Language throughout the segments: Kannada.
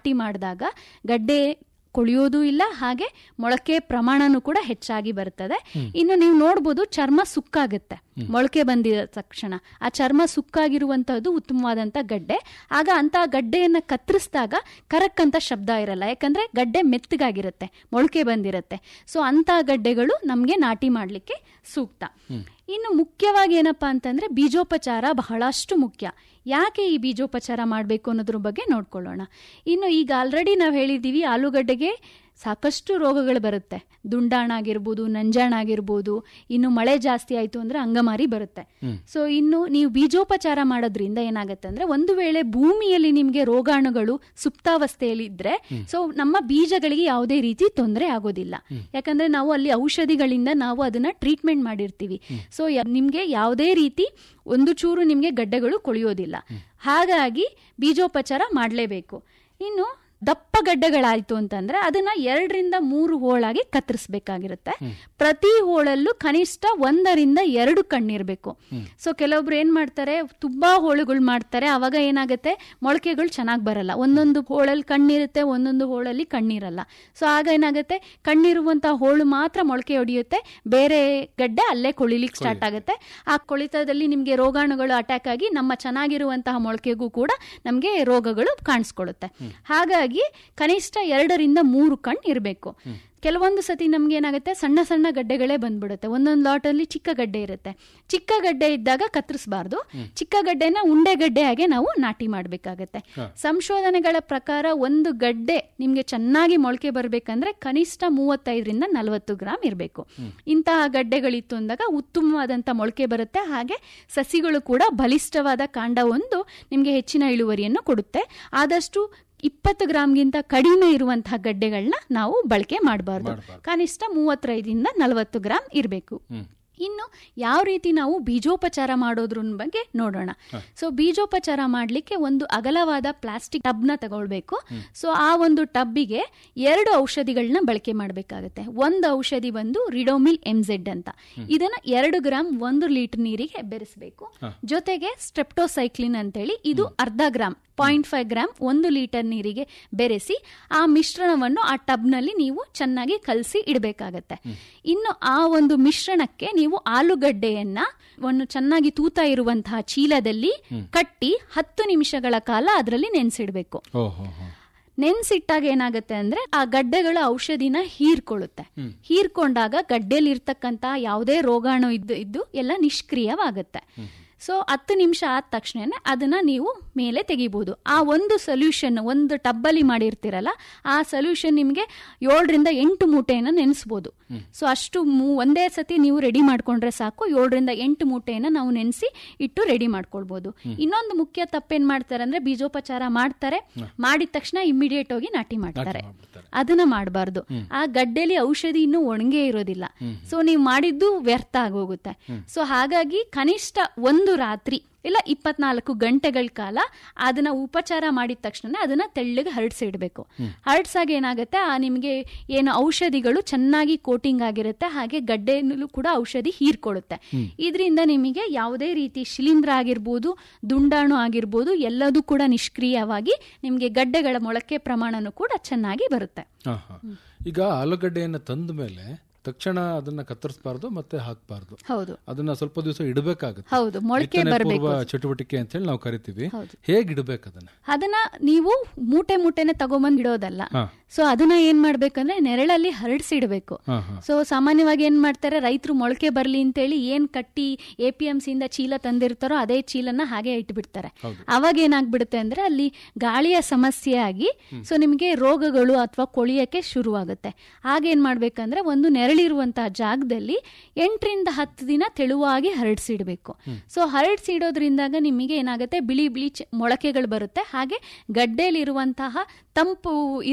ನಾಟಿ ಮಾಡಿದಾಗ ಗಡ್ಡೆ ಕೊಳೆಯೋದು ಇಲ್ಲ ಹಾಗೆ ಮೊಳಕೆ ಪ್ರಮಾಣನೂ ಕೂಡ ಹೆಚ್ಚಾಗಿ ಬರ್ತದೆ ಇನ್ನು ನೀವು ನೋಡ್ಬೋದು ಚರ್ಮ ಸುಕ್ಕಾಗುತ್ತೆ ಮೊಳಕೆ ಬಂದಿದ ತಕ್ಷಣ ಆ ಚರ್ಮ ಸುಕ್ಕಾಗಿರುವಂತಹದ್ದು ಉತ್ತಮವಾದಂತ ಗಡ್ಡೆ ಆಗ ಅಂತ ಗಡ್ಡೆಯನ್ನ ಕತ್ತರಿಸಿದಾಗ ಕರಕ್ ಅಂತ ಶಬ್ದ ಇರಲ್ಲ ಯಾಕಂದ್ರೆ ಗಡ್ಡೆ ಮೆತ್ತಗಾಗಿರುತ್ತೆ ಮೊಳಕೆ ಬಂದಿರುತ್ತೆ ಸೊ ಅಂತ ಗಡ್ಡೆಗಳು ನಮ್ಗೆ ನಾಟಿ ಮಾಡ್ಲಿಕ್ಕೆ ಸೂಕ್ತ ಇನ್ನು ಮುಖ್ಯವಾಗಿ ಏನಪ್ಪಾ ಅಂತಂದ್ರೆ ಬೀಜೋಪಚಾರ ಬಹಳಷ್ಟು ಮುಖ್ಯ ಯಾಕೆ ಈ ಬೀಜೋಪಚಾರ ಮಾಡಬೇಕು ಅನ್ನೋದ್ರ ಬಗ್ಗೆ ನೋಡ್ಕೊಳ್ಳೋಣ ಇನ್ನು ಈಗ ಆಲ್ರೆಡಿ ನಾವು ಹೇಳಿದ್ದೀವಿ ಆಲೂಗಡ್ಡೆಗೆ ಸಾಕಷ್ಟು ರೋಗಗಳು ಬರುತ್ತೆ ದುಂಡಾಣ ಆಗಿರ್ಬೋದು ನಂಜಾಣ ಆಗಿರ್ಬೋದು ಇನ್ನು ಮಳೆ ಜಾಸ್ತಿ ಆಯ್ತು ಅಂದ್ರೆ ಅಂಗಮಾರಿ ಬರುತ್ತೆ ಸೊ ಇನ್ನು ನೀವು ಬೀಜೋಪಚಾರ ಮಾಡೋದ್ರಿಂದ ಏನಾಗುತ್ತೆ ಅಂದ್ರೆ ಒಂದು ವೇಳೆ ಭೂಮಿಯಲ್ಲಿ ನಿಮ್ಗೆ ರೋಗಾಣುಗಳು ಸುಪ್ತಾವಸ್ಥೆಯಲ್ಲಿ ಇದ್ರೆ ಸೊ ನಮ್ಮ ಬೀಜಗಳಿಗೆ ಯಾವುದೇ ರೀತಿ ತೊಂದರೆ ಆಗೋದಿಲ್ಲ ಯಾಕಂದ್ರೆ ನಾವು ಅಲ್ಲಿ ಔಷಧಿಗಳಿಂದ ನಾವು ಅದನ್ನ ಟ್ರೀಟ್ಮೆಂಟ್ ಮಾಡಿರ್ತೀವಿ ಸೊ ನಿಮ್ಗೆ ಯಾವುದೇ ರೀತಿ ಒಂದು ಚೂರು ನಿಮ್ಗೆ ಗಡ್ಡೆಗಳು ಕೊಳೆಯೋದಿಲ್ಲ ಹಾಗಾಗಿ ಬೀಜೋಪಚಾರ ಮಾಡಲೇಬೇಕು ಇನ್ನು ದಪ್ಪ ಗಡ್ಡೆಗಳಾಯ್ತು ಅಂತಂದ್ರೆ ಅದನ್ನ ಎರಡರಿಂದ ಮೂರು ಹೋಳಾಗಿ ಕತ್ತರಿಸಬೇಕಾಗಿರುತ್ತೆ ಪ್ರತಿ ಹೋಳಲ್ಲೂ ಕನಿಷ್ಠ ಒಂದರಿಂದ ಎರಡು ಕಣ್ಣಿರ್ಬೇಕು ಸೊ ಕೆಲವೊಬ್ರು ಏನ್ ಮಾಡ್ತಾರೆ ತುಂಬಾ ಹೋಳುಗಳು ಮಾಡ್ತಾರೆ ಅವಾಗ ಏನಾಗುತ್ತೆ ಮೊಳಕೆಗಳು ಚೆನ್ನಾಗಿ ಬರಲ್ಲ ಒಂದೊಂದು ಹೋಳಲ್ಲಿ ಕಣ್ಣಿರುತ್ತೆ ಒಂದೊಂದು ಹೋಳಲ್ಲಿ ಕಣ್ಣಿರಲ್ಲ ಸೊ ಆಗ ಏನಾಗುತ್ತೆ ಕಣ್ಣಿರುವಂತಹ ಹೋಳು ಮಾತ್ರ ಮೊಳಕೆ ಹೊಡೆಯುತ್ತೆ ಬೇರೆ ಗಡ್ಡೆ ಅಲ್ಲೇ ಕೊಳಿಲಿಕ್ಕೆ ಸ್ಟಾರ್ಟ್ ಆಗುತ್ತೆ ಆ ಕೊಳಿತದಲ್ಲಿ ನಿಮ್ಗೆ ರೋಗಾಣುಗಳು ಅಟ್ಯಾಕ್ ಆಗಿ ನಮ್ಮ ಚೆನ್ನಾಗಿರುವಂತಹ ಮೊಳಕೆಗೂ ಕೂಡ ನಮ್ಗೆ ರೋಗಗಳು ಕಾಣಿಸ್ಕೊಳ್ಳುತ್ತೆ ಹಾಗಾಗಿ ಕನಿಷ್ಠ ಎರಡರಿಂದ ಮೂರು ಕಣ್ ಇರಬೇಕು ಕೆಲವೊಂದು ಸತಿ ನಮ್ಗೆ ಏನಾಗುತ್ತೆ ಸಣ್ಣ ಸಣ್ಣ ಗಡ್ಡೆಗಳೇ ಬಂದ್ಬಿಡುತ್ತೆ ಒಂದೊಂದು ಲಾಟಲ್ಲಿ ಚಿಕ್ಕ ಗಡ್ಡೆ ಇರುತ್ತೆ ಚಿಕ್ಕ ಗಡ್ಡೆ ಇದ್ದಾಗ ಕತ್ತರಿಸಬಾರ್ದು ಚಿಕ್ಕ ಗಡ್ಡೆನ ಉಂಡೆ ಗಡ್ಡೆ ಹಾಗೆ ನಾವು ನಾಟಿ ಮಾಡಬೇಕಾಗತ್ತೆ ಸಂಶೋಧನೆಗಳ ಪ್ರಕಾರ ಒಂದು ಗಡ್ಡೆ ನಿಮ್ಗೆ ಚೆನ್ನಾಗಿ ಮೊಳಕೆ ಬರಬೇಕಂದ್ರೆ ಕನಿಷ್ಠ ಮೂವತ್ತೈದರಿಂದ ನಲವತ್ತು ಗ್ರಾಮ್ ಇರಬೇಕು ಇಂತಹ ಗಡ್ಡೆಗಳಿತ್ತು ಅಂದಾಗ ಉತ್ತಮವಾದಂತ ಮೊಳಕೆ ಬರುತ್ತೆ ಹಾಗೆ ಸಸಿಗಳು ಕೂಡ ಬಲಿಷ್ಠವಾದ ಕಾಂಡ ಒಂದು ನಿಮ್ಗೆ ಹೆಚ್ಚಿನ ಇಳುವರಿಯನ್ನು ಕೊಡುತ್ತೆ ಆದಷ್ಟು ಇಪ್ಪತ್ತು ಗ್ರಾಮ್ಗಿಂತ ಕಡಿಮೆ ಇರುವಂತಹ ಗಡ್ಡೆಗಳನ್ನ ನಾವು ಬಳಕೆ ಮಾಡಬಾರ್ದು ಕನಿಷ್ಠ ಮೂವತ್ತೈದರಿಂದ ನಲವತ್ತು ಗ್ರಾಮ್ ಇರಬೇಕು ಇನ್ನು ಯಾವ ರೀತಿ ನಾವು ಬೀಜೋಪಚಾರ ಮಾಡೋದ್ರ ಬಗ್ಗೆ ನೋಡೋಣ ಸೊ ಬೀಜೋಪಚಾರ ಮಾಡಲಿಕ್ಕೆ ಒಂದು ಅಗಲವಾದ ಪ್ಲಾಸ್ಟಿಕ್ ಟಬ್ನ ತಗೊಳ್ಬೇಕು ಸೊ ಆ ಒಂದು ಟಬ್ಬಿಗೆ ಎರಡು ಔಷಧಿಗಳನ್ನ ಬಳಕೆ ಮಾಡಬೇಕಾಗುತ್ತೆ ಒಂದು ಔಷಧಿ ಬಂದು ರಿಡೋಮಿಲ್ ಎಂಜೆಡ್ ಅಂತ ಇದನ್ನ ಎರಡು ಗ್ರಾಮ್ ಒಂದು ಲೀಟರ್ ನೀರಿಗೆ ಬೆರೆಸಬೇಕು ಜೊತೆಗೆ ಸ್ಟ್ರೆಪ್ಟೋಸೈಕ್ಲಿನ್ ಅಂತೇಳಿ ಇದು ಅರ್ಧ ಗ್ರಾಮ್ ಪಾಯಿಂಟ್ ಫೈವ್ ಗ್ರಾಮ್ ಒಂದು ಲೀಟರ್ ನೀರಿಗೆ ಬೆರೆಸಿ ಆ ಮಿಶ್ರಣವನ್ನು ಆ ಟಬ್ನಲ್ಲಿ ನೀವು ಚೆನ್ನಾಗಿ ಕಲಸಿ ಇಡಬೇಕಾಗತ್ತೆ ಇನ್ನು ಆ ಒಂದು ಮಿಶ್ರಣಕ್ಕೆ ನೀವು ಆಲೂಗಡ್ಡೆಯನ್ನ ಒಂದು ಚೆನ್ನಾಗಿ ತೂತ ಇರುವಂತಹ ಚೀಲದಲ್ಲಿ ಕಟ್ಟಿ ಹತ್ತು ನಿಮಿಷಗಳ ಕಾಲ ಅದರಲ್ಲಿ ನೆನೆಸಿಡ್ಬೇಕು ನೆನ್ಸಿಟ್ಟಾಗ ಏನಾಗುತ್ತೆ ಅಂದ್ರೆ ಆ ಗಡ್ಡೆಗಳ ಔಷಧಿನ ಹೀರ್ಕೊಳ್ಳುತ್ತೆ ಹೀರ್ಕೊಂಡಾಗ ಗಡ್ಡೆಲಿ ಇರ್ತಕ್ಕಂತ ಯಾವುದೇ ರೋಗಾಣು ಇದ್ದು ಇದ್ದು ಎಲ್ಲ ನಿಷ್ಕ್ರಿಯವಾಗುತ್ತೆ ಸೊ ಹತ್ತು ನಿಮಿಷ ಆದ ತಕ್ಷಣ ಅದನ್ನ ನೀವು ಮೇಲೆ ತೆಗಿಬಹುದು ಆ ಒಂದು ಸೊಲ್ಯೂಷನ್ ಒಂದು ಟಬ್ಬಲ್ಲಿ ಮಾಡಿರ್ತೀರಲ್ಲ ಆ ಸೊಲ್ಯೂಷನ್ ನಿಮಗೆ ಏಳರಿಂದ ಎಂಟು ಮೂಟೆಯನ್ನು ನೆನೆಸ್ಬೋದು ಸೊ ಅಷ್ಟು ಒಂದೇ ಸತಿ ನೀವು ರೆಡಿ ಮಾಡ್ಕೊಂಡ್ರೆ ಸಾಕು ಏಳರಿಂದ ಎಂಟು ಮೂಟೆಯನ್ನು ನಾವು ನೆನೆಸಿ ಇಟ್ಟು ರೆಡಿ ಮಾಡ್ಕೊಳ್ಬಹುದು ಇನ್ನೊಂದು ಮುಖ್ಯ ತಪ್ಪೇನ್ ಮಾಡ್ತಾರೆ ಅಂದ್ರೆ ಬೀಜೋಪಚಾರ ಮಾಡ್ತಾರೆ ಮಾಡಿದ ತಕ್ಷಣ ಇಮಿಡಿಯೇಟ್ ಹೋಗಿ ನಾಟಿ ಮಾಡ್ತಾರೆ ಅದನ್ನ ಮಾಡಬಾರ್ದು ಆ ಗಡ್ಡೆಲಿ ಔಷಧಿ ಇನ್ನೂ ಒಣಗೇ ಇರೋದಿಲ್ಲ ಸೊ ನೀವು ಮಾಡಿದ್ದು ವ್ಯರ್ಥ ಆಗೋಗುತ್ತೆ ಸೊ ಹಾಗಾಗಿ ಕನಿಷ್ಠ ಒಂದು ರಾತ್ರಿ ಇಲ್ಲ ಇಪ್ಪತ್ನಾಲ್ಕು ಗಂಟೆಗಳ ಕಾಲ ಅದನ್ನ ಉಪಚಾರ ಮಾಡಿದ ತಕ್ಷಣ ಅದನ್ನ ತೆಳ್ಳಗೆ ಹರಡ್ಸಿಡ್ಬೇಕು ಹರಡ್ಸಾಗ ಏನಾಗುತ್ತೆ ಆ ನಿಮಗೆ ಏನು ಔಷಧಿಗಳು ಚೆನ್ನಾಗಿ ಕೋಟಿಂಗ್ ಆಗಿರುತ್ತೆ ಹಾಗೆ ಗಡ್ಡೆನಲ್ಲೂ ಕೂಡ ಔಷಧಿ ಹೀರ್ಕೊಳ್ಳುತ್ತೆ ಇದರಿಂದ ನಿಮಗೆ ಯಾವುದೇ ರೀತಿ ಶಿಲೀಂಧ್ರ ಆಗಿರ್ಬೋದು ದುಂಡಾಣು ಆಗಿರ್ಬೋದು ಎಲ್ಲದೂ ಕೂಡ ನಿಷ್ಕ್ರಿಯವಾಗಿ ನಿಮಗೆ ಗಡ್ಡೆಗಳ ಮೊಳಕೆ ಪ್ರಮಾಣನೂ ಕೂಡ ಚೆನ್ನಾಗಿ ಬರುತ್ತೆ ಈಗ ಆಲೂಗಡ್ಡೆಯನ್ನು ತಂದ ಮೇಲೆ ತಕ್ಷಣ ಅದನ್ನ ಕತ್ತರಿಸಬಾರ್ದು ಮತ್ತೆ ಹಾಕಬಾರ್ದು ಹೌದು ಅದನ್ನ ಸ್ವಲ್ಪ ದಿವಸ ಇಡಬೇಕಾಗುತ್ತೆ ಹೌದು ಮೊಳಕೆ ಬರಬೇಕು ಚಟುವಟಿಕೆ ಅಂತ ಹೇಳಿ ನಾವು ಕರಿತೀವಿ ಹೇಗೆ ಇಡಬೇಕು ಅದನ್ನ ಅದನ್ನ ನೀವು ಮೂಟೆ ಮೂಟೆನೆ ತಗೊಂಬಂದ್ ಇಡೋದಲ್ಲ ಸೊ ಅದನ್ನ ಏನ್ ಮಾಡ್ಬೇಕಂದ್ರೆ ನೆರಳಲ್ಲಿ ಹರಡಿಸಿಡ್ಬೇಕು ಸೊ ಸಾಮಾನ್ಯವಾಗಿ ಏನ್ ಮಾಡ್ತಾರೆ ರೈತರು ಮೊಳಕೆ ಬರ್ಲಿ ಅಂತೇಳಿ ಏನ್ ಕಟ್ಟಿ ಎ ಪಿ ಎಂ ಸಿಯಿಂದ ಚೀಲ ತಂದಿರ್ತಾರೋ ಅದೇ ಚೀಲನ ಹಾಗೆ ಇಟ್ಬಿಡ್ತಾರೆ ಅವಾಗ ಏನಾಗ್ಬಿಡುತ್ತೆ ಅಂದ್ರೆ ಅಲ್ಲಿ ಗಾಳಿಯ ಸಮಸ್ಯೆ ಆಗಿ ಸೊ ನಿಮಗೆ ರೋಗಗಳು ಅಥವಾ ಕೊಳಿಯಕ್ಕೆ ಶುರುವಾಗುತ್ತೆ ಆಗೇನ್ ಮಾಡ್ಬೇಕಂದ್ರೆ ಒಂದು ನೆರಳಿರುವಂತಹ ಜಾಗದಲ್ಲಿ ಎಂಟರಿಂದ ಹತ್ತು ದಿನ ತೆಳುವಾಗಿ ಹರಡಿಸಿಡ್ಬೇಕು ಸೊ ಹರಡಿಸಿಡೋದ್ರಿಂದಾಗ ನಿಮಗೆ ಏನಾಗುತ್ತೆ ಬಿಳಿ ಬಿಳಿ ಮೊಳಕೆಗಳು ಬರುತ್ತೆ ಹಾಗೆ ಗಡ್ಡೆಯಲ್ಲಿರುವಂತಹ ತಂಪು ಇರುತ್ತಲ್ವಾ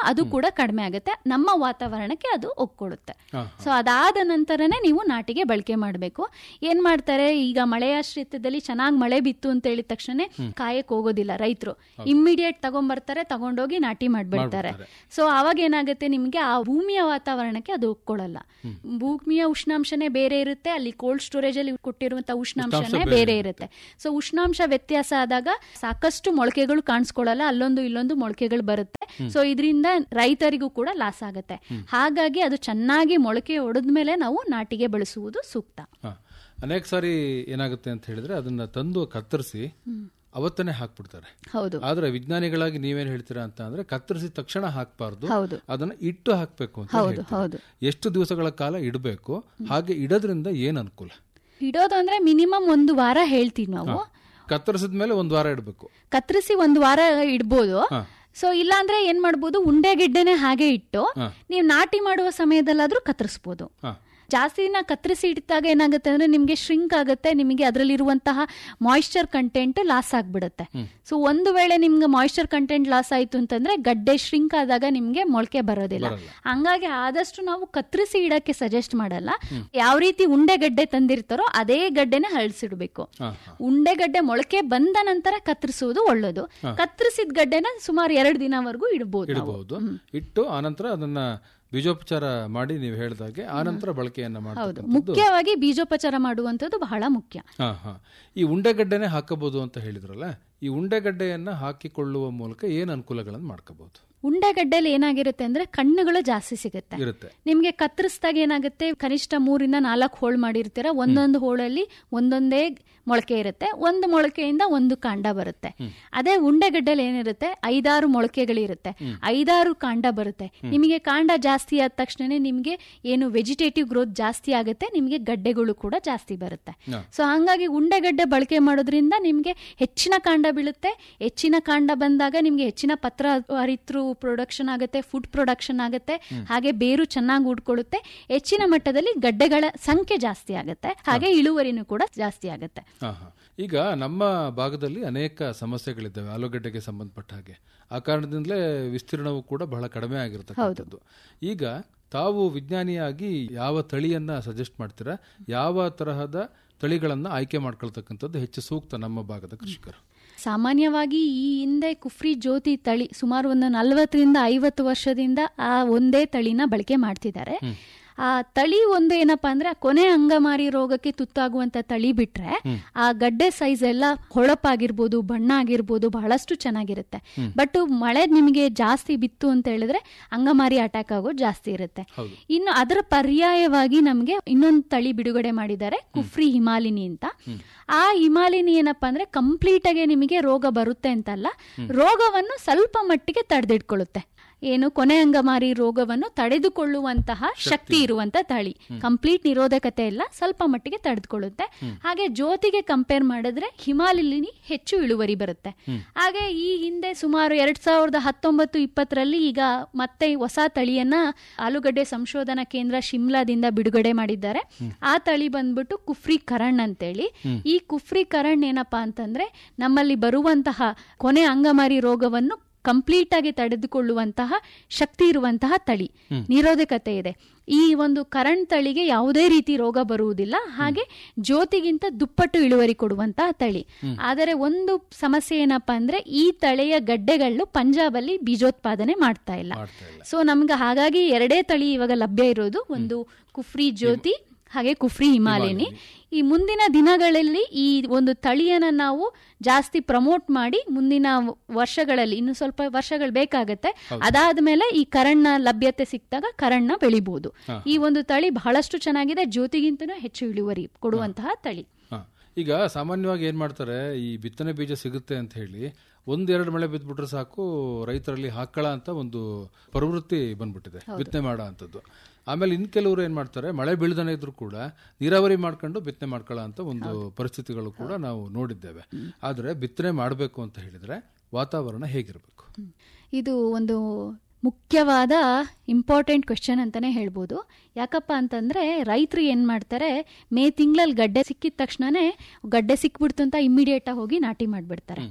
ಅದು ಕೂಡ ಕಡಿಮೆ ಆಗುತ್ತೆ ನಮ್ಮ ವಾತಾವರಣಕ್ಕೆ ಅದು ಒಗ್ಕೊಳ್ಳುತ್ತೆ ಹಾ, ಸೊ ಅದಾದ ನಂತರನೇ ನೀವು ನಾಟಿಗೆ ಬಳಕೆ ಮಾಡಬೇಕು ಏನ್ ಮಾಡ್ತಾರೆ ಈಗ ಮಳೆಯಾಶ್ರಿತದಲ್ಲಿ ಚೆನ್ನಾಗಿ ಮಳೆ ಬಿತ್ತು ಅಂತ ಹೇಳಿದ ತಕ್ಷಣ ಕಾಯಕ್ ಹೋಗೋದಿಲ್ಲ ರೈತರು ಇಮ್ಮಿಡಿಯೇಟ್ ತಗೊಂಡ್ಬರ್ತಾರೆ ತಗೊಂಡೋಗಿ ನಾಟಿ ಮಾಡ್ಬಿಡ್ತಾರೆ ಸೊ ಅವಾಗ ಏನಾಗುತ್ತೆ ನಿಮ್ಗೆ ಆ ಭೂಮಿಯ ವಾತಾವರಣಕ್ಕೆ ಅದು ಒಪ್ಕೊಳ್ಳಲ್ಲ ಭೂಮಿಯ ಉಷ್ಣಾಂಶನೇ ಬೇರೆ ಇರುತ್ತೆ ಅಲ್ಲಿ ಕೋಲ್ಡ್ ಸ್ಟೋರೇಜ್ ಅಲ್ಲಿ ಕೊಟ್ಟಿರುವಂತಹ ಉಷ್ಣಾಂಶನೇ ಬೇರೆ ಇರುತ್ತೆ ಸೊ ಉಷ್ಣಾಂಶ ವ್ಯತ್ಯಾಸ ಆದಾಗ ಸಾಕಷ್ಟು ಮೊಳಕೆಗಳು ಕಾಣಿಸ್ಕೊಳ್ಳಲ್ಲ ಅಲ್ಲೊಂದು ಇಲ್ಲೊಂದು ಮೊಳಕೆಗಳು ಬರುತ್ತೆ ಸೊ ಇದರಿಂದ ರೈತರಿಗೂ ಕೂಡ ಲಾಸ್ ಆಗುತ್ತೆ ಹಾಗಾಗಿ ಅದು ಚೆನ್ನಾಗಿ ಮೊಳಕೆ ಹೊಡೆದ್ಮೇಲೆ ನಾವು ನಾಟಿಗೆ ಬಳಸುವುದು ಸೂಕ್ತ ಹಾ. ಅನೇಕ ಸಾರಿ ಏನಾಗುತ್ತೆ ಅಂತ ಹೇಳಿದ್ರೆ ಅದನ್ನ ತಂದು ಕತ್ತರಿಸಿ ಅವತ್ತನೇ ಹಾಕ್ಬಿಡ್ತಾರೆ ಹೌದು ಆದ್ರೆ ವಿಜ್ಞಾನಿಗಳಾಗಿ ನೀವೇನ್ ಹೇಳ್ತೀರಾ ಅಂತ ಅಂದ್ರೆ ಕತ್ತರಿಸಿದ ತಕ್ಷಣ ಹಾಕ್ಬಾರ್ದು ಹೌದು ಅದನ್ನ ಇಟ್ಟು ಹಾಕ್ಬೇಕು ಅಂತ ಹೌದು ಹೇಳ್ತೀರಾ. ಹೌದು ಎಷ್ಟು ದಿವಸಗಳ ಕಾಲ ಇಡಬೇಕು ಹಾಗೆ ಇಡೋದ್ರಿಂದ ಏನ್ ಅನುಕೂಲ ಇಡೋದು ಅಂದ್ರೆ ಮಿನಿಮಮ್ ಒಂದು ವಾರ ಹೇಳ್ತೀವಿ ನಾವು ಕತ್ತರಿಸಿದ ಮೇಲೆ ಒಂದ್ ವಾರ ಇಡಬೇಕು ಕತ್ತರಿಸಿ ಒಂದು ವಾರ ಇಡ್ಬೋದು ಹಾ. ಸೊ ಇಲ್ಲ ಅಂದ್ರೆ ಏನ್ ಮಾಡ್ಬೋದು ಉಂಡೆ ಗೆಡ್ಡೆನೆ ಹಾಗೆ ಇಟ್ಟು ಹಾ. ನೀವು ನಾಟಿ ಮಾಡುವ ಸಮಯದಲ್ಲಾದ್ರೂ ಕತ್ತರಿಸ್ಬೋದು ಹಾ ಜಾಸ್ತಿ ದಿನ ಕತ್ತರಿಸಿ ಇಟ್ಟಾಗ ಏನಾಗುತ್ತೆ ಅಂದ್ರೆ ನಿಮಗೆ ಶ್ರಿಂಕ್ ಆಗುತ್ತೆ ನಿಮಗೆ ಅದರಲ್ಲಿರುವಂತಹ ಮಾಯಿಶ್ಚರ್ ಕಂಟೆಂಟ್ ಲಾಸ್ ಆಗ್ಬಿಡುತ್ತೆ ಸೊ ಒಂದು ವೇಳೆ ನಿಮ್ಗೆ ಮಾಯಿಶ್ಚರ್ ಕಂಟೆಂಟ್ ಲಾಸ್ ಆಯ್ತು ಅಂತಂದ್ರೆ ಗಡ್ಡೆ ಶ್ರಿಂಕ್ ಆದಾಗ ನಿಮ್ಗೆ ಮೊಳಕೆ ಬರೋದಿಲ್ಲ ಬರಲ್ಲ. ಹಂಗಾಗಿ ಆದಷ್ಟು ನಾವು ಕತ್ತರಿಸಿ ಇಡಕ್ಕೆ ಸಜೆಸ್ಟ್ ಮಾಡಲ್ಲ ಯಾವ ರೀತಿ ಉಂಡೆ ಗಡ್ಡೆ ತಂದಿರ್ತಾರೋ ಅದೇ ಗಡ್ಡೆನ ಹಳಸಿಡ್ಬೇಕು ಹಾ ಹಾ ಉಂಡೆಗಡ್ಡೆ ಮೊಳಕೆ ಬಂದ ನಂತರ ಕತ್ತರಿಸುವುದು ಒಳ್ಳೇದು ಕತ್ತರಿಸಿದ ಗಡ್ಡೆನ ಸುಮಾರು ಎರಡು ದಿನವರೆಗೂ ಇಡಬಹುದು ನಾವು. ಇಡಬಹುದು ಇಟ್ಟು ಆನಂತರ ಅದನ್ನ ಬೀಜೋಪಚಾರ ಮಾಡಿ ನೀವು ಹೇಳಿದಾಗೆ ಆನಂತರ ಬಳಕೆಯನ್ನ ಹೌದು ಮಾಡಬಹುದು ಮುಖ್ಯವಾಗಿ ಬೀಜೋಪಚಾರ ಮಾಡುವಂತದ್ದು ಬಹಳ ಮುಖ್ಯ ಹಾ ಹಾ ಈ ಉಂಡೆಗಡ್ಡೆನೆ ಹಾಕಬಹುದು ಅಂತ ಹೇಳಿದ್ರಲ್ಲ ಈ ಉಂಡೆಗಡ್ಡೆಯನ್ನ ಹಾಕಿಕೊಳ್ಳುವ ಮೂಲಕ ಏನ್ ಅನುಕೂಲಗಳನ್ನು ಮಾಡ್ಕೋಬಹುದು ಉಂಡೆಗಡ್ಡೆಲಿ ಏನಾಗಿರುತ್ತೆ ಅಂದ್ರೆ ಕಣ್ಣುಗಳು ಜಾಸ್ತಿ ಸಿಗುತ್ತೆ ಇರುತ್ತೆ ನಿಮ್ಗೆ ಕತ್ತರಿಸಿದಾಗ ಏನಾಗುತ್ತೆ ಕನಿಷ್ಠ ಮೂರಿಂದ ನಾಲ್ಕು ಹೋಳು ಮಾಡಿರ್ತೀರ ಒಂದೊಂದು ಹೋಳಲ್ಲಿ ಒಂದೊಂದೇ ಮೊಳಕೆ ಇರುತ್ತೆ ಒಂದು ಮೊಳಕೆಯಿಂದ ಒಂದು ಕಾಂಡ ಬರುತ್ತೆ ಅದೇ ಉಂಡೆಗಡ್ಡೆಲಿ ಏನಿರುತ್ತೆ ಐದಾರು ಮೊಳಕೆಗಳಿರುತ್ತೆ ಐದಾರು ಕಾಂಡ ಬರುತ್ತೆ ನಿಮಗೆ ಕಾಂಡ ಜಾಸ್ತಿ ಆದ ತಕ್ಷಣ ನಿಮಗೆ ಏನು ವೆಜಿಟೇಟಿವ್ ಗ್ರೋತ್ ಜಾಸ್ತಿ ಆಗುತ್ತೆ ನಿಮಗೆ ಗಡ್ಡೆಗಳು ಕೂಡ ಜಾಸ್ತಿ ಬರುತ್ತೆ ಹಾ. ಸೊ ಹಂಗಾಗಿ ಉಂಡೆಗಡ್ಡೆ ಬಳಕೆ ಮಾಡೋದ್ರಿಂದ ನಿಮಗೆ ಹೆಚ್ಚಿನ ಕಾಂಡ ಬೀಳುತ್ತೆ ಹೆಚ್ಚಿನ ಕಾಂಡ ಬಂದಾಗ ನಿಮಗೆ ಹೆಚ್ಚಿನ ಪತ್ರ ಹರಿತ್ರು ಪ್ರೊಡಕ್ಷನ್ ಆಗುತ್ತೆ ಫುಡ್ ಪ್ರೊಡಕ್ಷನ್ ಆಗುತ್ತೆ ಹಾಗೆ ಬೇರು ಚೆನ್ನಾಗಿ ಉಡ್ಕೊಳ್ಳುತ್ತೆ ಹೆಚ್ಚಿನ ಮಟ್ಟದಲ್ಲಿ ಗಡ್ಡೆಗಳ ಸಂಖ್ಯೆ ಜಾಸ್ತಿ ಆಗುತ್ತೆ ಹಾಗೆ ಇಳುವರಿನೂ ಕೂಡ ಜಾಸ್ತಿ ಆಗುತ್ತೆ ಹಾ ಹಾ ಈಗ ನಮ್ಮ ಭಾಗದಲ್ಲಿ ಅನೇಕ ಸಮಸ್ಯೆಗಳಿದ್ದಾವೆ ಆಲೂಗಡ್ಡೆಗೆ ಸಂಬಂಧಪಟ್ಟ ಹಾಗೆ ಆ ಕಾರಣದಿಂದಲೇ ವಿಸ್ತೀರ್ಣವು ಕೂಡ ಬಹಳ ಕಡಿಮೆ ಆಗಿರತಕ್ಕಂಥದ್ದು ಈಗ ತಾವು ವಿಜ್ಞಾನಿಯಾಗಿ ಯಾವ ತಳಿಯನ್ನ ಸಜೆಸ್ಟ್ ಮಾಡ್ತೀರಾ ಯಾವ ತರಹದ ತಳಿಗಳನ್ನ ಆಯ್ಕೆ ಮಾಡ್ಕೊಳ್ತಕ್ಕಂಥದ್ದು ಹೆಚ್ಚು ಸೂಕ್ತ ನಮ್ಮ ಭಾಗದ ಕೃಷಿಕರು ಸಾಮಾನ್ಯವಾಗಿ ಈ ಹಿಂದೆ ಕುಫ್ರಿ ಜ್ಯೋತಿ ತಳಿ ಸುಮಾರು ಒಂದು ನಲವತ್ತರಿಂದ ಐವತ್ತು ವರ್ಷದಿಂದ ಆ ಒಂದೇ ತಳಿನ ಬಳಕೆ ಮಾಡ್ತಿದ್ದಾರೆ ಆ ತಳಿ ಒಂದು ಏನಪ್ಪಾ ಅಂದ್ರೆ ಆ ಕೊನೆ ಅಂಗಮಾರಿ ರೋಗಕ್ಕೆ ತುತ್ತಾಗುವಂತ ತಳಿ ಬಿಟ್ರೆ ಆ ಗಡ್ಡೆ ಸೈಜ್ ಎಲ್ಲ ಹೊಳಪಾಗಿರ್ಬೋದು ಬಣ್ಣ ಆಗಿರ್ಬೋದು ಬಹಳಷ್ಟು ಚೆನ್ನಾಗಿರುತ್ತೆ ಬಟ್ ಮಳೆ ನಿಮಗೆ ಜಾಸ್ತಿ ಬಿತ್ತು ಅಂತ ಹೇಳಿದ್ರೆ ಅಂಗಮಾರಿ ಅಟ್ಯಾಕ್ ಆಗೋದು ಜಾಸ್ತಿ ಇರುತ್ತೆ ಹೌದು. ಇನ್ನು ಅದರ ಪರ್ಯಾಯವಾಗಿ ನಮಗೆ ಇನ್ನೊಂದು ತಳಿ ಬಿಡುಗಡೆ ಮಾಡಿದ್ದಾರೆ ಕುಫ್ರಿ ಹಿಮಾಲಿನಿ ಅಂತ ಆ ಹಿಮಾಲಿನಿ ಏನಪ್ಪಾ ಅಂದ್ರೆ ಕಂಪ್ಲೀಟ್ ಆಗಿ ನಿಮಗೆ ರೋಗ ಬರುತ್ತೆ ಅಂತಲ್ಲ ರೋಗವನ್ನು ಸ್ವಲ್ಪ ಮಟ್ಟಿಗೆ ತಡೆದಿಟ್ಕೊಳ್ಳುತ್ತೆ ಏನು ಕೊನೆ ಅಂಗಮಾರಿ ರೋಗವನ್ನು ತಡೆದುಕೊಳ್ಳುವಂತಹ ಶಕ್ತಿ ಇರುವಂತ ತಳಿ ಕಂಪ್ಲೀಟ್ ನಿರೋಧಕತೆ ಇಲ್ಲ ಸ್ವಲ್ಪ ಮಟ್ಟಿಗೆ ತಡೆದುಕೊಳ್ಳುತ್ತೆ ಹಾಗೆ ಜ್ಯೋತಿಗೆ ಕಂಪೇರ್ ಮಾಡಿದ್ರೆ ಹಿಮಾಲಿನಿ ಹೆಚ್ಚು ಇಳುವರಿ ಬರುತ್ತೆ ಹಾಗೆ ಈ ಹಿಂದೆ ಸುಮಾರು ಎರಡ್ ಸಾವಿರದ ಹತ್ತೊಂಬತ್ತು ಇಪ್ಪತ್ತರಲ್ಲಿ ಈಗ ಮತ್ತೆ ಹೊಸ ತಳಿಯನ್ನ ಆಲೂಗಡ್ಡೆ ಸಂಶೋಧನಾ ಕೇಂದ್ರ ಶಿಮ್ಲಾದಿಂದ ಬಿಡುಗಡೆ ಮಾಡಿದ್ದಾರೆ ಆ ತಳಿ ಬಂದ್ಬಿಟ್ಟು ಕುಫ್ರಿ ಕರಣ್ ಅಂತೇಳಿ ಈ ಕುಫ್ರಿ ಕರಣ್ ಏನಪ್ಪಾ ಅಂತಂದ್ರೆ ನಮ್ಮಲ್ಲಿ ಬರುವಂತಹ ಕೊನೆ ಅಂಗಮಾರಿ ರೋಗವನ್ನು ಕಂಪ್ಲೀಟ್ ಆಗಿ ತಡೆದುಕೊಳ್ಳುವಂತಹ ಶಕ್ತಿ ಇರುವಂತಹ ತಳಿ ನಿರೋಧಕತೆ ಇದೆ ಈ ಒಂದು ಕರಣ್ ತಳಿಗೆ ಯಾವುದೇ ರೀತಿ ರೋಗ ಬರುವುದಿಲ್ಲ ಹಾಗೆ ಜ್ಯೋತಿಗಿಂತ ದುಪ್ಪಟ್ಟು ಇಳುವರಿ ಕೊಡುವಂತಹ ತಳಿ ಆದರೆ ಒಂದು ಸಮಸ್ಯೆ ಏನಪ್ಪಾ ಅಂದ್ರೆ ಈ ತಳಿಯ ಗಡ್ಡೆಗಳು ಪಂಜಾಬಲ್ಲಿ ಬೀಜೋತ್ಪಾದನೆ ಮಾಡ್ತಾ ಇಲ್ಲ ಮಾಡ್ತಾ ಇಲ್ಲ ಸೊ ನಮ್ಗೆ ಹಾಗಾಗಿ ಎರಡೇ ತಳಿ ಇವಾಗ ಲಭ್ಯ ಇರೋದು ಒಂದು ಕುಫ್ರಿ ಜ್ಯೋತಿ ಹಾಗೆ ಕುಫ್ರಿ ಹಿಮಾಲಯನಿ ಈ ಮುಂದಿನ ದಿನಗಳಲ್ಲಿ ಈ ಒಂದು ತಳಿಯನ್ನ ನಾವು ಜಾಸ್ತಿ ಪ್ರಮೋಟ್ ಮಾಡಿ ಮುಂದಿನ ವರ್ಷಗಳಲ್ಲಿ ಇನ್ನು ಸ್ವಲ್ಪ ವರ್ಷಗಳು ಬೇಕಾಗತ್ತೆ ಅದಾದ್ಮೇಲೆ ಈ ಕರಣ್ನ ಲಭ್ಯತೆ ಸಿಕ್ತಾಗ ಕರಣ್ನ ಬೆಳಿಬಹುದು ಈ ಒಂದು ತಳಿ ಬಹಳಷ್ಟು ಚೆನ್ನಾಗಿದೆ ಜ್ಯೋತಿಗಿಂತನೂ ಹೆಚ್ಚು ಇಳುವರಿ ಕೊಡುವಂತಹ ತಳಿ ಹಾ. ಈಗ ಸಾಮಾನ್ಯವಾಗಿ ಏನ್ ಮಾಡ್ತಾರೆ ಈ ಬಿತ್ತನೆ ಬೀಜ ಸಿಗುತ್ತೆ ಅಂತ ಹೇಳಿ ಒಂದೆರಡು ಮಳೆ ಬಿದ್ಬಿಟ್ರೆ ಸಾಕು ರೈತರಲ್ಲಿ ಹಾಕಳ ಅಂತ ಒಂದು ಪ್ರವೃತ್ತಿ ಬಂದ್ಬಿಟ್ಟಿದೆ ಬಿತ್ತನೆ ಮಾಡೋ ಅಂತದ್ದು ಆಮೇಲೆ ಇನ್ ಕೆಲವರು ಏನ್ ಮಾಡ್ತಾರೆ ಮಳೆ ಬೀಳ್ದನೆ ಇದ್ರು ಕೂಡ ನೀರಾವರಿ ಮಾಡ್ಕೊಂಡು ಬಿತ್ತನೆ ಮಾಡ್ಕೊಳ್ಳೋ ಅಂತ ಒಂದು ಪರಿಸ್ಥಿತಿಗಳು ಕೂಡ ನಾವು ನೋಡಿದ್ದೇವೆ ಆದ್ರೆ ಬಿತ್ತನೆ ಮಾಡಬೇಕು ಅಂತ ಹೇಳಿದ್ರೆ ವಾತಾವರಣ ಹೇಗಿರಬೇಕು ಇದು ಒಂದು ಮುಖ್ಯವಾದ ಇಂಪಾರ್ಟೆಂಟ್ ಕ್ವೆಶನ್ ಅಂತಾನೆ ಹೇಳ್ಬೋದು ಯಾಕಪ್ಪ ಅಂತಂದ್ರೆ ರೈತರು ಏನ್ ಮಾಡ್ತಾರೆ ಮೇ ತಿಂಗಳಲ್ಲಿ ಗಡ್ಡೆ ಸಿಕ್ಕಿದ ತಕ್ಷಣನೇ ಗಡ್ಡೆ ಸಿಕ್ಬಿಡ್ತು ಅಂತ ಇಮ್ಮಿಡಿಯೇಟ್ ಆಗಿ ಹೋಗಿ ನಾಟಿ ಮಾಡ್ಬಿಡ್ತಾರೆ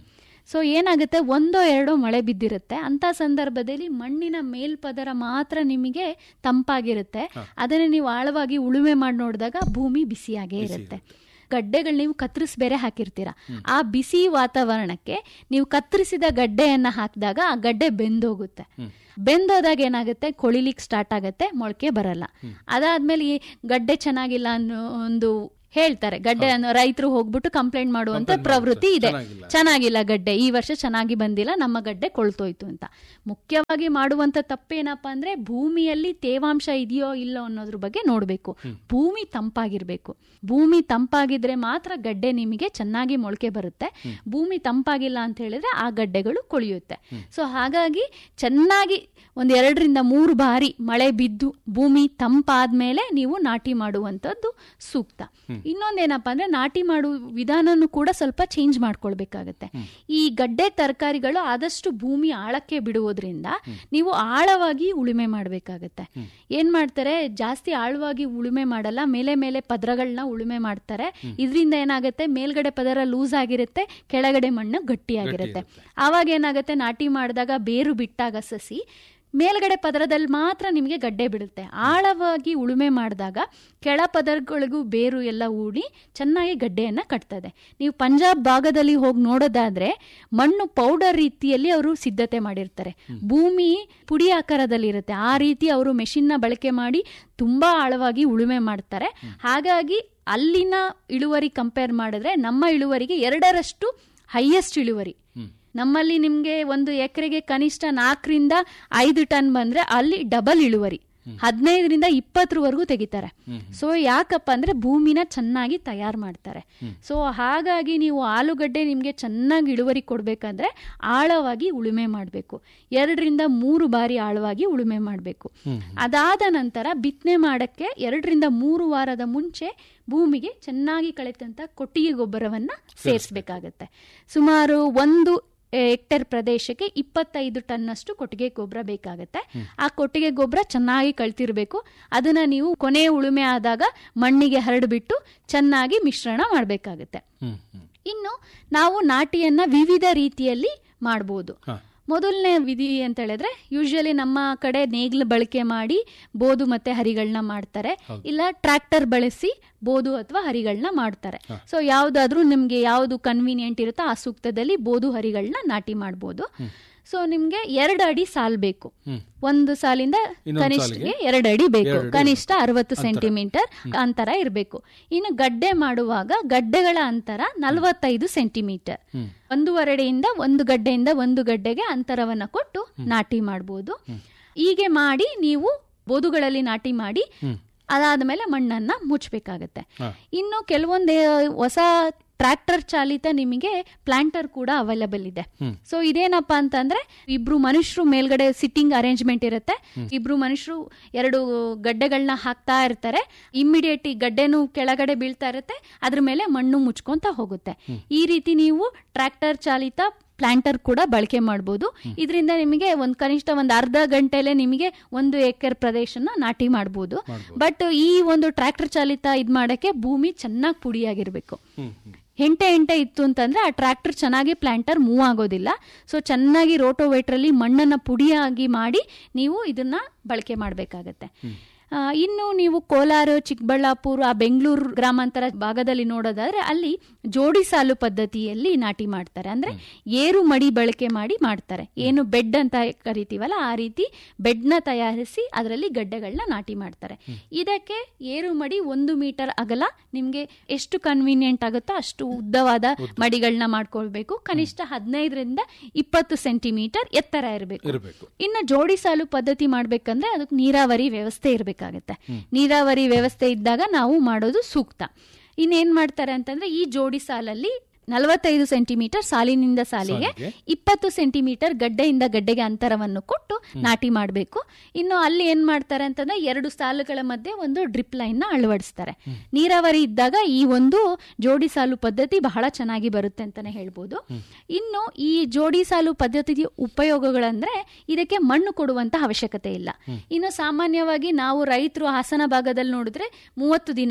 ಸೊ ಏನಾಗುತ್ತೆ ಒಂದೋ ಎರಡೋ ಮಳೆ ಬಿದ್ದಿರುತ್ತೆ ಅಂತ ಸಂದರ್ಭದಲ್ಲಿ ಮಣ್ಣಿನ ಮೇಲ್ಪದರ ಮಾತ್ರ ನಿಮಗೆ ತಂಪಾಗಿರುತ್ತೆ ಅದನ್ನ ನೀವು ಆಳವಾಗಿ ಉಳುಮೆ ಮಾಡಿ ನೋಡಿದಾಗ ಭೂಮಿ ಬಿಸಿಯಾಗೇ ಇರುತ್ತೆ ಗಡ್ಡೆಗಳು ನೀವು ಕತ್ತರಿಸಿ ಬೇರೆ ಹಾಕಿರ್ತೀರ ಆ ಬಿಸಿ ವಾತಾವರಣಕ್ಕೆ ನೀವು ಕತ್ತರಿಸಿದ ಗಡ್ಡೆಯನ್ನ ಹಾಕಿದಾಗ ಆ ಗಡ್ಡೆ ಬೆಂದೋಗುತ್ತೆ ಬೆಂದೋದಾಗ ಏನಾಗುತ್ತೆ ಕೊಳಿಲಿಕ್ಕೆ ಸ್ಟಾರ್ಟ್ ಆಗುತ್ತೆ ಮೊಳಕೆ ಬರಲ್ಲ ಅದಾದ್ಮೇಲೆ ಈ ಗಡ್ಡೆ ಚೆನ್ನಾಗಿಲ್ಲ ಅನ್ನೋ ಒಂದು ಹೇಳ್ತಾರೆ ಗಡ್ಡೆ ಅನ್ನೋ ರೈತರು ಹೋಗ್ಬಿಟ್ಟು ಕಂಪ್ಲೇಂಟ್ ಮಾಡುವಂತ ಪ್ರವೃತ್ತಿ ಇದೆ ಚೆನ್ನಾಗಿಲ್ಲ. ಚೆನ್ನಾಗಿಲ್ಲ ಗಡ್ಡೆ ಈ ವರ್ಷ ಚೆನ್ನಾಗಿ ಬಂದಿಲ್ಲ ನಮ್ಮ ಗಡ್ಡೆ ಕೊಳ್ತೋಯ್ತು ಅಂತ ಮುಖ್ಯವಾಗಿ ಮಾಡುವಂತ ತಪ್ಪೇನಪ್ಪ ಅಂದ್ರೆ ಭೂಮಿಯಲ್ಲಿ ತೇವಾಂಶ ಇದೆಯೋ ಇಲ್ಲೋ ಅನ್ನೋದ್ರ ಬಗ್ಗೆ ನೋಡ್ಬೇಕು ಭೂಮಿ ತಂಪಾಗಿರ್ಬೇಕು ಭೂಮಿ ತಂಪಾಗಿದ್ರೆ ಮಾತ್ರ ಗಡ್ಡೆ ನಿಮಗೆ ಚೆನ್ನಾಗಿ ಮೊಳಕೆ ಬರುತ್ತೆ ಭೂಮಿ ತಂಪಾಗಿಲ್ಲ ಅಂತ ಹೇಳಿದ್ರೆ ಆ ಗಡ್ಡೆಗಳು ಕೊಳಿಯುತ್ತೆ ಸೊ ಹಾಗಾಗಿ ಚೆನ್ನಾಗಿ ಒಂದ್ ಎರಡರಿಂದ ಮೂರು ಬಾರಿ ಮಳೆ ಬಿದ್ದು ಭೂಮಿ ತಂಪಾದ್ಮೇಲೆ ನೀವು ನಾಟಿ ಮಾಡುವಂತದ್ದು ಸೂಕ್ತ ಇನ್ನೊಂದೇನಪ್ಪ ಅಂದ್ರೆ ನಾಟಿ ಮಾಡುವ ವಿಧಾನನೂ ಕೂಡ ಸ್ವಲ್ಪ ಚೇಂಜ್ ಮಾಡ್ಕೊಳ್ಬೇಕಾಗತ್ತೆ ಈ ಗಡ್ಡೆ ತರಕಾರಿಗಳು ಆದಷ್ಟು ಭೂಮಿ ಆಳಕ್ಕೆ ಬಿಡುವುದರಿಂದ ನೀವು ಆಳವಾಗಿ ಉಳುಮೆ ಮಾಡಬೇಕಾಗತ್ತೆ ಏನ್ ಮಾಡ್ತಾರೆ ಜಾಸ್ತಿ ಆಳವಾಗಿ ಉಳುಮೆ ಮಾಡಲ್ಲ ಮೇಲೆ ಮೇಲೆ ಪದರಗಳನ್ನ ಉಳುಮೆ ಮಾಡ್ತಾರೆ ಇದರಿಂದ ಏನಾಗುತ್ತೆ ಮೇಲ್ಗಡೆ ಪದರ ಲೂಸ್ ಆಗಿರುತ್ತೆ ಕೆಳಗಡೆ ಮಣ್ಣು ಗಟ್ಟಿಯಾಗಿರುತ್ತೆ ಆವಾಗ ಏನಾಗುತ್ತೆ ನಾಟಿ ಮಾಡಿದಾಗ ಬೇರು ಬಿಟ್ಟಾಗ ಸಸಿ ಮೇಲ್ಗಡೆ ಪದರದಲ್ಲಿ ಮಾತ್ರ ನಿಮಗೆ ಗಡ್ಡೆ ಬಿಡುತ್ತೆ ಆಳವಾಗಿ ಉಳುಮೆ ಮಾಡಿದಾಗ ಕೆಳ ಪದರಗಳಿಗೂ ಬೇರು ಎಲ್ಲ ಊಡಿ ಚೆನ್ನಾಗಿ ಗಡ್ಡೆಯನ್ನ ಕಟ್ತದೆ ನೀವು ಪಂಜಾಬ್ ಭಾಗದಲ್ಲಿ ಹೋಗಿ ನೋಡೋದಾದ್ರೆ ಮಣ್ಣು ಪೌಡರ್ ರೀತಿಯಲ್ಲಿ ಅವರು ಸಿದ್ಧತೆ ಮಾಡಿರ್ತಾರೆ ಭೂಮಿ ಪುಡಿ ಆಕಾರದಲ್ಲಿ ಇರುತ್ತೆ ಆ ರೀತಿ ಅವರು ಮೆಷಿನ್ನ ಬಳಕೆ ಮಾಡಿ ತುಂಬಾ ಆಳವಾಗಿ ಉಳುಮೆ ಮಾಡ್ತಾರೆ ಹಾಗಾಗಿ ಅಲ್ಲಿನ ಇಳುವರಿ ಕಂಪೇರ್ ಮಾಡಿದ್ರೆ ನಮ್ಮ ಇಳುವರಿಗೆ ಎರಡರಷ್ಟು ಹೈಯೆಸ್ಟ್ ಇಳುವರಿ ನಮ್ಮಲ್ಲಿ ನಿಮ್ಗೆ ಒಂದು ಎಕರೆಗೆ ಕನಿಷ್ಠ ನಾಲ್ಕರಿಂದ ಐದು ಟನ್ ಬಂದ್ರೆ ಅಲ್ಲಿ ಡಬಲ್ ಇಳುವರಿ ಹದಿನೈದರಿಂದ ಇಪ್ಪತ್ತರವರೆಗೂ ತೆಗಿತಾರೆ ಸೊ ಯಾಕಪ್ಪ ಅಂದ್ರೆ ಭೂಮಿನ ಚೆನ್ನಾಗಿ ತಯಾರು ಮಾಡ್ತಾರೆ ಸೊ ಹಾಗಾಗಿ ನೀವು ಆಲೂಗಡ್ಡೆ ನಿಮ್ಗೆ ಚೆನ್ನಾಗಿ ಇಳುವರಿ ಕೊಡ್ಬೇಕಂದ್ರೆ ಆಳವಾಗಿ ಉಳುಮೆ ಮಾಡಬೇಕು ಎರಡರಿಂದ ಮೂರು ಬಾರಿ ಆಳವಾಗಿ ಉಳುಮೆ ಮಾಡಬೇಕು ಅದಾದ ನಂತರ ಬಿತ್ತನೆ ಮಾಡಕ್ಕೆ ಎರಡರಿಂದ ಮೂರು ವಾರದ ಮುಂಚೆ ಭೂಮಿಗೆ ಚೆನ್ನಾಗಿ ಕಳೆತಂತ ಕೊಟ್ಟಿಗೆ ಗೊಬ್ಬರವನ್ನ ಸೇರಿಸಬೇಕಾಗತ್ತೆ ಸುಮಾರು ಒಂದು ಹೆಕ್ಟೇರ್ ಪ್ರದೇಶಕ್ಕೆ ಇಪ್ಪತ್ತೈದು ಟನ್ನಷ್ಟು ಕೊಟ್ಟಿಗೆ ಗೊಬ್ಬರ ಬೇಕಾಗುತ್ತೆ ಆ ಕೊಟ್ಟಿಗೆ ಗೊಬ್ಬರ ಚೆನ್ನಾಗಿ ಕಳ್ತಿರ್ಬೇಕು ಅದನ್ನ ನೀವು ಕೊನೆ ಉಳುಮೆ ಆದಾಗ ಮಣ್ಣಿಗೆ ಹರಡ್ಬಿಟ್ಟು ಚೆನ್ನಾಗಿ ಮಿಶ್ರಣ ಮಾಡಬೇಕಾಗುತ್ತೆ ಹ್ಮ್ ಹ್ಮ್ ಇನ್ನು ನಾವು ನಾಟಿಯನ್ನ ವಿವಿಧ ರೀತಿಯಲ್ಲಿ ಮಾಡಬಹುದು ಹಾ. ಮೊದಲನೇ ವಿಧಿ ಅಂತ ಹೇಳಿದ್ರೆ ಯೂಶಲಿ ನಮ್ಮ ಕಡೆ ನೇಗ್ಲು ಬಳಕೆ ಮಾಡಿ ಬೋದು ಮತ್ತೆ ಹರಿಗಳನ್ನ ಮಾಡ್ತಾರೆ ಇಲ್ಲ ಟ್ರ್ಯಾಕ್ಟರ್ ಬಳಸಿ ಬೋದು ಅಥವಾ ಹರಿಗಳನ್ನ ಮಾಡ್ತಾರೆ ಸೊ ಯಾವ್ದಾದ್ರೂ ನಿಮ್ಗೆ ಯಾವ್ದು ಕನ್ವೀನಿಯಂಟ್ ಇರುತ್ತೋ ಆ ಸೂಕ್ತದಲ್ಲಿ ಬೋದು ಹರಿಗಳನ್ನ ನಾಟಿ ಮಾಡ್ಬೋದು ಸೊ ನಿಮ್ಗೆ ಎರಡು ಅಡಿ ಸಾಲ್ ಬೇಕು ಹ್ಮ್. ಒಂದು ಸಾಲಿಂದ ಇನ್ನೊಂದು ಕನಿಷ್ಠಗೆ ಎರಡು ಅಡಿ ಬೇಕು ಎರಡು ಅಡಿ ಕನಿಷ್ಠ ಅರವತ್ತು ಸೆಂಟಿಮೀಟರ್ ಅಂತರ ಇರಬೇಕು ಇನ್ನು ಗಡ್ಡೆ ಮಾಡುವಾಗ ಗಡ್ಡೆಗಳ ಅಂತರ ನಲವತ್ತೈದು ಸೆಂಟಿಮೀಟರ್ ಹ್ಮ್. ಒಂದೂವರೆಡೆಯಿಂದ ಒಂದು ಗಡ್ಡೆಯಿಂದ ಒಂದು ಗಡ್ಡೆಗೆ ಅಂತರವನ್ನ ಕೊಟ್ಟು ನಾಟಿ ಮಾಡಬಹುದು ಹೀಗೆ ಮಾಡಿ ನೀವು ಬೋದುಗಳಲ್ಲಿ ನಾಟಿ ಮಾಡಿ ಅದಾದ್ಮೇಲೆ ಮಣ್ಣನ್ನ ಮುಚ್ಚಬೇಕಾಗತ್ತೆ ಹಾ. ಇನ್ನು ಕೆಲವೊಂದು ಹೊಸ ಟ್ರ್ಯಾಕ್ಟರ್ ಚಾಲಿತ ನಿಮಗೆ ಪ್ಲಾಂಟರ್ ಕೂಡ ಅವೈಲಬಲ್ ಇದೆ ಹ್ಮ್. ಸೊ ಇದೇನಪ್ಪಾ ಅಂತಂದ್ರೆ ಇಬ್ರು ಮನುಷ್ಯರು ಮೇಲ್ಗಡೆ ಸಿಟ್ಟಿಂಗ್ ಅರೇಂಜ್ಮೆಂಟ್ ಇರುತ್ತೆ ಇಬ್ರು ಮನುಷ್ಯರು ಎರಡು ಗಡ್ಡೆಗಳನ್ನ ಹಾಕ್ತಾ ಇರ್ತಾರೆ ಇಮ್ಮಿಡಿಯೇಟ್ ಈ ಗಡ್ಡೆನೂ ಕೆಳಗಡೆ ಬೀಳ್ತಾ ಇರುತ್ತೆ ಅದ್ರ ಮೇಲೆ ಮಣ್ಣು ಮುಚ್ಕೊಂತ ಹೋಗುತ್ತೆ ಈ ರೀತಿ ನೀವು ಟ್ರ್ಯಾಕ್ಟರ್ ಚಾಲಿತ ಪ್ಲಾಂಟರ್ ಕೂಡ ಬಳಕೆ ಮಾಡಬಹುದು ಇದರಿಂದ ನಿಮಗೆ ಒಂದ್ ಕನಿಷ್ಠ ಒಂದ್ ಅರ್ಧ ಗಂಟೆಲೆ ನಿಮಗೆ ಒಂದು ಎಕರೆ ಪ್ರದೇಶನ ನಾಟಿ ಮಾಡಬಹುದು ಬಟ್ ಈ ಒಂದು ಟ್ರ್ಯಾಕ್ಟರ್ ಚಾಲಿತ ಇದ್ ಮಾಡಕ್ಕೆ ಭೂಮಿ ಚೆನ್ನಾಗಿ ಪುಡಿಯಾಗಿರ್ಬೇಕು ಹ್ಮ್ ಹ್ಮ್ ಹೆಂಟೆ ಹೆಂಟೆ ಇತ್ತು ಅಂತಂದ್ರೆ ಆ ಟ್ರ್ಯಾಕ್ಟರ್ ಚೆನ್ನಾಗಿ ಪ್ಲಾಂಟರ್ ಮೂವ್ ಆಗೋದಿಲ್ಲ ಸೊ ಚೆನ್ನಾಗಿ ರೋಟೋವೇಟ್ರಲ್ಲಿ ಮಣ್ಣನ್ನ ಪುಡಿಯಾಗಿ ಮಾಡಿ ನೀವು ಇದನ್ನ ಬಳಕೆ ಮಾಡಬೇಕಾಗತ್ತೆ ಆ, ಇನ್ನು ನೀವು ಕೋಲಾರ ಚಿಕ್ಕಬಳ್ಳಾಪುರ ಆ ಬೆಂಗಳೂರು ಗ್ರಾಮಾಂತರ ಭಾಗದಲ್ಲಿ ನೋಡೋದಾದ್ರೆ ಅಲ್ಲಿ ಜೋಡಿ ಸಾಲು ಪದ್ಧತಿಯಲ್ಲಿ ನಾಟಿ ಮಾಡ್ತಾರೆ ಅಂದ್ರೆ ಏರು ಮಡಿ ಬಳಕೆ ಮಾಡಿ ಮಾಡ್ತಾರೆ ಏನು ಬೆಡ್ ಅಂತ ಕರಿತೀವಲ್ಲ ಆ ರೀತಿ ಬೆಡ್ನ ತಯಾರಿಸಿ ಅದರಲ್ಲಿ ಗಡ್ಡೆಗಳನ್ನ ನಾಟಿ ಮಾಡ್ತಾರೆ ಇದಕ್ಕೆ ಏರು ಮಡಿ ಒಂದು ಮೀಟರ್ ಅಗಲ ನಿಮ್ಗೆ ಎಷ್ಟು ಕನ್ವೀನಿಯಂಟ್ ಆಗುತ್ತೋ ಅಷ್ಟು ಉದ್ದವಾದ ಮಡಿಗಳನ್ನ ಮಾಡ್ಕೊಳ್ಬೇಕು ಕನಿಷ್ಠ ಹದಿನೈದರಿಂದ ಇಪ್ಪತ್ತು ಸೆಂಟಿಮೀಟರ್ ಎತ್ತರ ಇರಬೇಕು ಇರಬೇಕು ಇನ್ನು ಜೋಡಿ ಸಾಲು ಪದ್ಧತಿ ಮಾಡ್ಬೇಕಂದ್ರೆ ಅದಕ್ಕೆ ನೀರಾವರಿ ವ್ಯವಸ್ಥೆ ಇರಬೇಕಾಗತ್ತೆ ನೀರಾವರಿ ವ್ಯವಸ್ಥೆ ಇದ್ದಾಗ ನಾವು ಮಾಡೋದು ಸೂಕ್ತ ಇನ್ನೇನ್ ಮಾಡ್ತಾರೆ ಅಂತಂದ್ರೆ ಈ ಜೋಡಿ ಸಾಲಲ್ಲಿ ನಲವತ್ತೈದು ಸೆಂಟಿಮೀಟರ್ ಸಾಲಿನಿಂದ ಸಾಲಿಗೆ ಸಾಲಿಗೆ. ಇಪ್ಪತ್ತು ಸೆಂಟಿಮೀಟರ್ ಗಡ್ಡೆಯಿಂದ ಗಡ್ಡೆಗೆ ಅಂತರವನ್ನು ಕೊಟ್ಟು ನಾಟಿ ಮಾಡಬೇಕು ಇನ್ನು ಅಲ್ಲಿ ಏನ್ ಮಾಡ್ತಾರೆ ಅಂತಂದ್ರೆ ಎರಡು ಸಾಲುಗಳ ಮಧ್ಯೆ ಒಂದು ಡ್ರಿಪ್ ಲೈನ್ ನ ಅಳವಡಿಸ್ತಾರೆ ನೀರಾವರಿ ಇದ್ದಾಗ ಈ ಒಂದು ಜೋಡಿ ಸಾಲು ಪದ್ಧತಿ ಬಹಳ ಚೆನ್ನಾಗಿ ಬರುತ್ತೆ ಅಂತಾನೆ ಹೇಳ್ಬೋದು ಇನ್ನು ಈ ಜೋಡಿ ಸಾಲು ಪದ್ಧತಿ ಉಪಯೋಗಗಳಂದ್ರೆ ಇದಕ್ಕೆ ಮಣ್ಣು ಕೊಡುವಂತ ಅವಶ್ಯಕತೆ ಇಲ್ಲ ಇನ್ನು ಸಾಮಾನ್ಯವಾಗಿ ನಾವು ರೈತರು ಹಾಸನ ಭಾಗದಲ್ಲಿ ನೋಡಿದ್ರೆ ಮೂವತ್ತು ದಿನ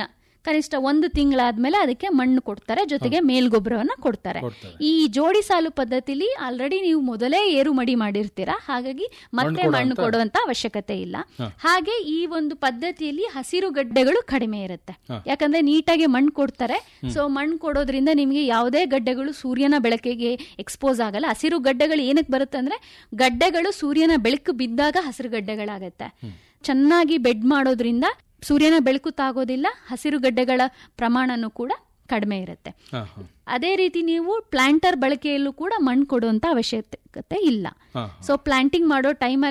ಕನಿಷ್ಠ ಒಂದು ತಿಂಗಳಾದ್ಮೇಲೆ ಅದಕ್ಕೆ ಮಣ್ಣು ಕೊಡ್ತಾರೆ ಜೊತೆಗೆ ಮೇಲ್ಗೊಬ್ಬರವನ್ನ ಕೊಡ್ತಾರೆ ಕೊಡ್ತಾರೆ. ಈ ಜೋಡಿ ಸಾಲು ಪದ್ಧತಿಲಿ ಆಲ್ರೆಡಿ ನೀವು ಮೊದಲೇ ಏರು ಮಡಿ ಮಾಡಿರ್ತೀರಾ ಹಾಗಾಗಿ ಮತ್ತೆ ಮಣ್ಣು ಕೊಡುವಂತ ಅವಶ್ಯಕತೆ ಇಲ್ಲ ಹಾಗೆ ಈ ಒಂದು ಪದ್ಧತಿಯಲ್ಲಿ ಹಸಿರು ಗಡ್ಡೆಗಳು ಕಡಿಮೆ ಇರುತ್ತೆ ಯಾಕಂದ್ರೆ ನೀಟಾಗಿ ಮಣ್ಣು ಕೊಡ್ತಾರೆ ಸೊ ಮಣ್ಣು ಕೊಡೋದ್ರಿಂದ ನಿಮಗೆ ಯಾವುದೇ ಗಡ್ಡೆಗಳು ಸೂರ್ಯನ ಬೆಳಕಿಗೆ ಎಕ್ಸ್ಪೋಸ್ ಆಗಲ್ಲ ಹಸಿರು ಗಡ್ಡೆಗಳು ಏನಕ್ಕೆ ಬರುತ್ತೆ ಅಂದ್ರೆ ಗಡ್ಡೆಗಳು ಸೂರ್ಯನ ಬೆಳಕು ಬಿದ್ದಾಗ ಹಸಿರು ಗಡ್ಡೆಗಳಾಗತ್ತೆ ಚೆನ್ನಾಗಿ ಬೆಡ್ ಮಾಡೋದ್ರಿಂದ ಸೂರ್ಯನ ಬೆಳಕು ತಾಗೋದಿಲ್ಲ ಹಸಿರು ಗಡ್ಡೆಗಳ ಪ್ರಮಾಣನೂ ಕೂಡ ಕಡಿಮೆ ಇರುತ್ತೆ ಹಾ ಹಾ ಅದೇ ರೀತಿ ನೀವು ಪ್ಲಾಂಟರ್ ಬಳಕೆಯಲ್ಲೂ ಕೂಡ ಮಣ್ಣು ಕೊಡುವಂತ ಅವಶ್ಯಕತೆ ಇಲ್ಲ ಹಾ ಸೊ ಪ್ಲಾಂಟಿಂಗ್ ಮಾಡೋ ಟೈಮಲ್ಲಿ